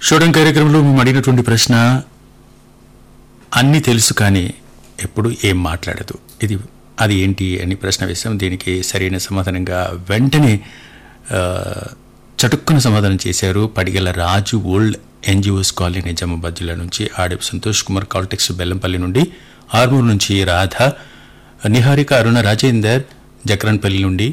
shooting కార్యక్రమంలో మేము అడిగినటువంటి ప్రశ్న అన్నీ తెలుసు కానీ ఎప్పుడు ఏం మాట్లాడదు ఇది అది ఏంటి అని ప్రశ్న వేశాం దీనికి సరైన సమాధానంగా వెంటనే ఆ, చటుక్కున సమాధానం చేశారు Padigala Raju old NGOs colony Nizamabad జిల్లా నుంచి ఆడపు సంతోష్ కుమార్ కాల్టెక్స్ బెల్లంపల్లి నుండి ఆర్మూర్ నుంచి రాధ నిహారిక అరుణ రాజేందర్ జక్రన్పల్లి నుండి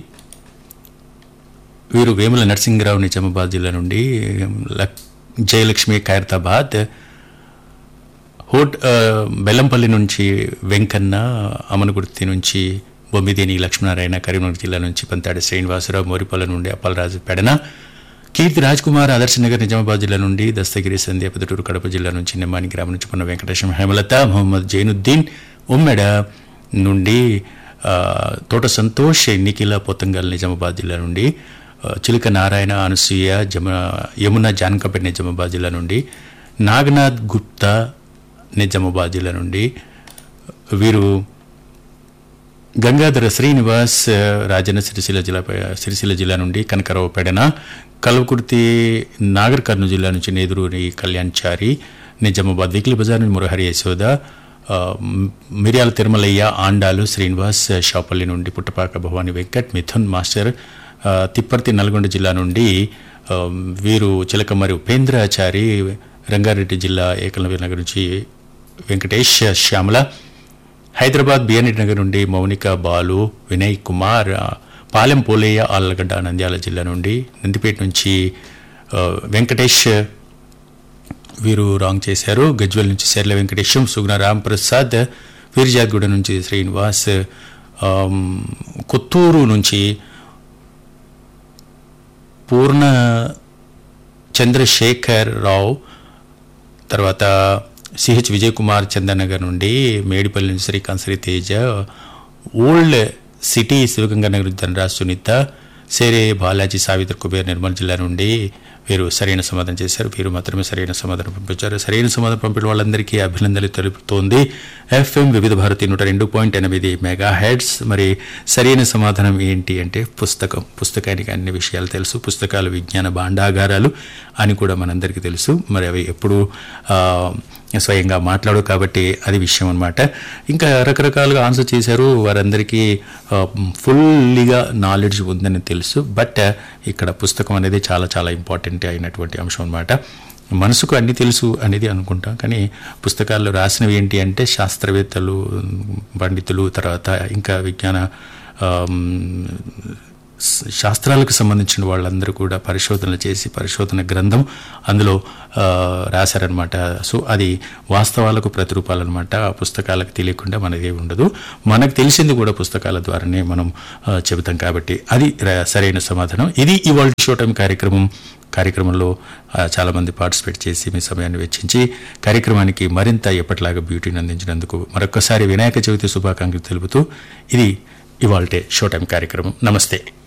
వీరు వేముల నరసింహరావు నిజామాబాద్ జిల్లా నుండి లక్- జయలక్ష్మి ఖైరతాబాద్ హోట్ ఆ, బెల్లంపల్లి నుంచి వెంకన్న అమనగుర్తి నుంచి బొమ్మిదేని లక్ష్మీనారాయణ కరీంనగర్ జిల్లా నుంచి పంతాడి శ్రీనివాసరావు మోరిపల్లి నుండి అప్పలరాజు పెడన కీర్తి రాజ్ కుమార్ ఆదర్శ నగర్ నిజామాబాద్ జిల్లా నుండి దస్తగిరి సంధ్య పెదటూరు కడప జిల్లా నుంచి నిమ్మాని గ్రామం నుంచి పొన్న వెంకటేశం హేమలత మొహమ్మద్ జైనుద్దీన్ ఉమ్మెడ నుండి ఆ, తోట సంతోష్ నిఖిల పొత్తంగల్ నిజామాబాద్ జిల్లా నుండి ఆ, చిలుక నారాయణ అనసూయ జమ యమున జానకపేట నిజామాబాద్ జిల్లా నుండి నాగనాథ్ గుప్తా నిజామాబాద్ జిల్లా నుండి వీరు గంగాధర శ్రీనివాస్ ఆ, రాజన్న సిరిసిల్ల జిల్లా సిరిసిల్ల జిల్లా నుండి కనకరావు పెడన కల్వకుర్తి నాగర్ కర్నూలు జిల్లా నుంచి నేదురూరి కళ్యాణ్ చారి నిజామాబాద్ వీక్లీ బజార్ నుండి మురహరి యశోద ఆ, మ్- మిర్యాల తిరుమలయ్య ఆండాలు శ్రీనివాస్ ఆ, షాపల్లి నుండి పుట్టపాక భవాని వెంకట్ మిథున్ మాస్టర్ ఆ, తిప్పర్తి నల్గొండ జిల్లా నుండి ఆ, వీరు చిలకమరి ఉపేంద్రాచారి రంగారెడ్డి జిల్లా ఏకలవీర్ నగర్ నుంచి వెంకటేష్ శ్యామల హైదరాబాద్ బిఎన్ఎడ్ నగర్ నుండి మౌనిక బాలు వినయ్ కుమార్ ఆ, పాలెం పోలేయ ఆళ్ళగడ్డ నంద్యాల జిల్లా నుండి నందిపేట నుంచి ఆ, వెంకటేష్ వీరు రాంగ్ చేశారు గజ్వెల్ నుంచి శర్ల వెంకటేశం సుగుణ రామ్ ప్రసాద్ వీర్జాగూడ నుంచి శ్రీనివాస్ ఆమ్, కొత్తూరు నుంచి పూర్ణ చంద్రశేఖర్ రావు తర్వాత సిహెచ్ విజయ్ కుమార్ చందనగర్ నుండి మేడిపల్లి నుంచి శ్రీకాంత్ శ్రీ తేజ ఓల్డ్ సిటీ శివగంగానగర్ ధనరాజ్ సునీత సేరే బాలాజీ సావిత్రి కుబేర్ నిర్మల్ జిల్లా నుండి వీరు సరైన సమాధానం చేశారు వీరు మాత్రమే సరైన సమాధానం పంపించారు సరైన సమాధానం పంపిన వాళ్ళందరికీ అభినందనలు తెలుపుతోంది ఎఫ్ఎం వివిధ భారతి నూట రెండు పాయింట్ ఎనిమిది మెగా హెడ్స్ మరి సరైన సమాధానం ఏంటి అంటే పుస్తకం పుస్తకానికి అన్ని విషయాలు తెలుసు పుస్తకాలు విజ్ఞాన భాండాగారాలు అని కూడా మనందరికీ తెలుసు మరి అవి ఎప్పుడు ఆ, స్వయంగా మాట్లాడు కాబట్టి అది విషయం అనమాట ఇంకా రకరకాలుగా ఆన్సర్ చేశారు వారందరికీ ఆ, ఫుల్లీగా నాలెడ్జ్ ఉందని తెలుసు బట్ ఇక్కడ పుస్తకం అనేది చాలా చాలా ఇంపార్టెంట్ అయినటువంటి అంశం అనమాట మనసుకు అన్ని తెలుసు అనేది అనుకుంటాం కానీ పుస్తకాల్లో రాసినవి ఏంటి అంటే శాస్త్రవేత్తలు పండితులు తర్వాత ఇంకా విజ్ఞాన ఆమ్, స- శాస్త్రాలకు సంబంధించిన వాళ్ళందరూ కూడా పరిశోధనలు చేసి పరిశోధన గ్రంథం అందులో ఆ, రాశారనమాట సో అది వాస్తవాలకు ప్రతిరూపాలన్నమాట ఆ పుస్తకాలకు తెలియకుండా మనది ఏమి ఉండదు మనకు తెలిసింది కూడా పుస్తకాల ద్వారానే మనం ఆ, చెబుతాం కాబట్టి అది ర- సరైన సమాధానం ఇది ఇవాళ షో టైం కార్యక్రమం కార్యక్రమంలో ఆ, చాలామంది పార్టిసిపేట్ చేసి మీ సమయాన్ని వెచ్చించి కార్యక్రమానికి మరింత ఎప్పటిలాగా బ్యూటీని అందించినందుకు మరొకసారి వినాయక చవితి శుభాకాంక్షలు తెలుపుతూ ఇది ఇవాల్టే షో టైం కార్యక్రమం నమస్తే